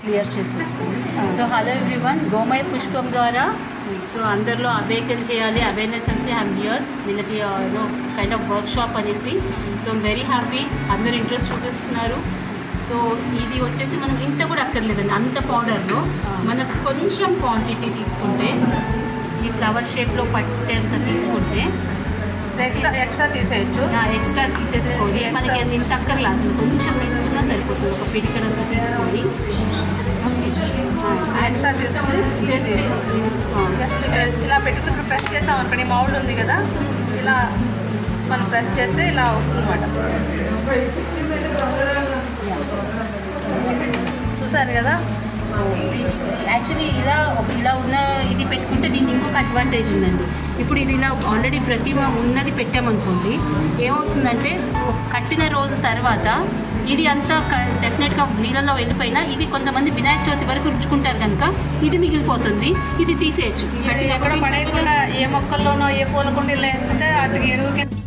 Clear చేసేస్తాం so hello everyone గోమయ పుష్పం ద్వారా సో అందరిలో అవేకన్ చేయాలి అవేర్నెస్ అనేసి ఐమ్ హియర్ వీళ్ళకి no kind of workshop అనేసి సో ఐమ్ వెరీ హ్యాపీ అందరు ఇంట్రెస్ట్ చూపిస్తున్నారు సో ఇది వచ్చేసి మనం ఇంత కూడా అక్కర్లేదండి అంత పౌడర్లో మనకు కొంచెం క్వాంటిటీ తీసుకుంటే ఈ ఫ్లవర్ షేప్లో పట్టేంత తీసుకుంటే ఎక్స్ట్రా ఎక్స్ట్రా తీసేయచ్చు ఎక్స్ట్రా తీసేసుకొని Extra. మనకి అది ఇంత అక్కర్లా అసలు కొంచెం తీసుకున్నా సరిపోతుంది ఒక పిడికడంతా తీసుకొని ఎక్స్ట్రా తీసుకొని జస్ట్ జస్ట్ ఇలా పెట్టుకుని ప్రెస్ చేసాం అనుకోండి మౌల్డ్ ఉంది కదా ఇలా మనం ప్రెస్ చేస్తే ఇలా వస్తుంది అనమాట చూసారు కదా యాక్చువల్లీ ఇలా ఒక- ఇలా ఉన్న ఇది పెట్టుకుంటే దీనికి ఇంకొక అడ్వాంటేజ్ ఉందండి ఇప్పుడు ఇది ఇలా ఆల్రెడీ ప్రతి ఉన్నది పెట్టామనుకోండి ఏమవుతుందంటే ఒక కట్టిన రోజు తర్వాత ఇది అంతా డెఫినెట్గా నీళ్ళలో వెళ్ళిపోయినా ఇది కొంతమంది వినాయక చవితి వరకు ఉంచుకుంటారు కనుక ఇది మిగిలిపోతుంది ఇది తీసేయచ్చు ఇది ఎక్కడ పడేయకుండా ఏ మొక్కల్లోనో ఏ పూల కుండీల్లో వేసుకుంటే అటు ఎరువుకి